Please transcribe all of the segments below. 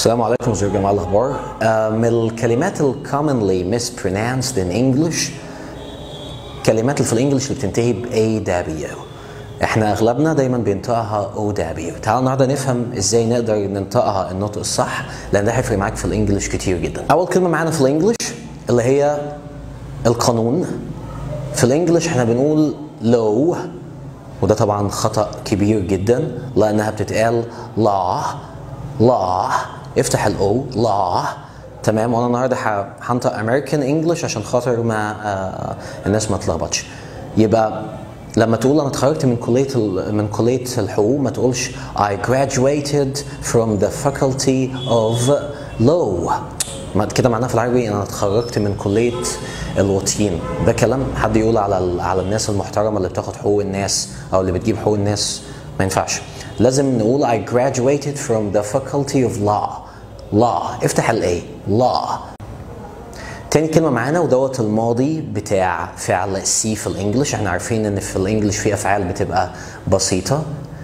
السلام عليكم ازيكم يا جماعه الاخبار آه، من الكلمات ال commonly mispronounced in English كلمات اللي في الانجليش اللي بتنتهي ب AW احنا اغلبنا دايما بينطقها OW تعالوا النهارده نفهم ازاي نقدر ننطقها النطق الصح لان ده هيفرق معاك في الانجليش كتير جدا اول كلمه معانا في الانجليش اللي هي القانون في الانجليش احنا بنقول low وده طبعا خطأ كبير جدا لأنها بتتقال لا لا افتح الاو لا تمام وانا النهارده ه- هنطق امريكان انجلش عشان خاطر ما آه الناس ما تلخبطش يبقى لما تقول انا اتخرجت من كليه ال- من كليه الحقوق ما تقولش I graduated from the faculty of law ما- كده معناها في العربي انا اتخرجت من كليه الوطين ده كلام حد يقول على ال- على الناس المحترمه اللي بتاخد حقوق الناس او اللي بتجيب حقوق الناس ما ينفعش لازم نقول I graduated from the faculty of law law افتح ال A law تاني كلمة معانا ودوت الماضي بتاع فعل سي في الانجليش احنا عارفين ان في الانجليش في افعال بتبقى بسيطة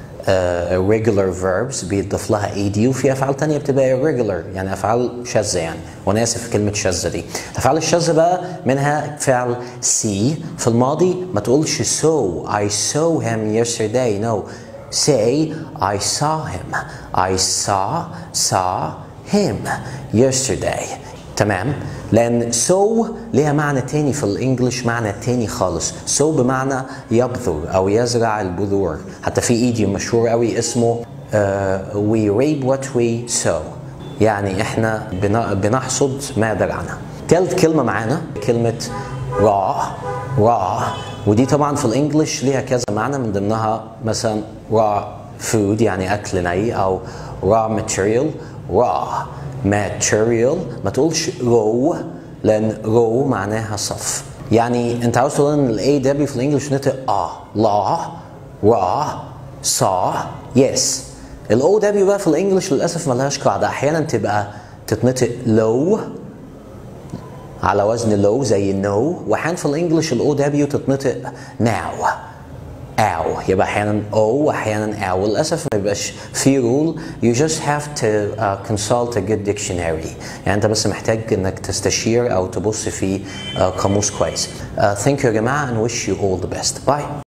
uh, regular verbs بيضاف لها ed وفي افعال تانية بتبقى irregular يعني افعال شاذة يعني وانا اسف في كلمة شاذة دي الافعال الشاذة بقى منها فعل see في الماضي ما تقولش so I saw him yesterday no say I saw him I saw saw him yesterday تمام لان so ليها معنى تاني في الانجليش معنى تاني خالص so بمعنى يبذر او يزرع البذور حتى في ايديوم مشهور قوي اسمه uh, we reap what we sow يعني احنا بن- بنحصد ما زرعنا تالت كلمة معانا كلمة raw raw ودي طبعا في الانجليش ليها كذا معنى من ضمنها مثلا raw food يعني اكل ني او raw material raw material ما تقولش raw لان raw معناها صف يعني انت عاوز تقول ان الاي دبليو في الانجليش نطق اه لا raw saw yes الاو دبليو بقى في الانجليش للاسف ملهاش قاعده احيانا تبقى تتنطق low على وزن لو زي نو واحيانا في الانجليش الاو دبليو تتنطق ناو او يبقى احيانا او واحيانا او للاسف ما بيبقاش في رول you just have to uh, consult a good dictionary يعني انت بس محتاج انك تستشير او تبص في uh, قاموس كويس uh, thank you يا جماعه and wish you all the best bye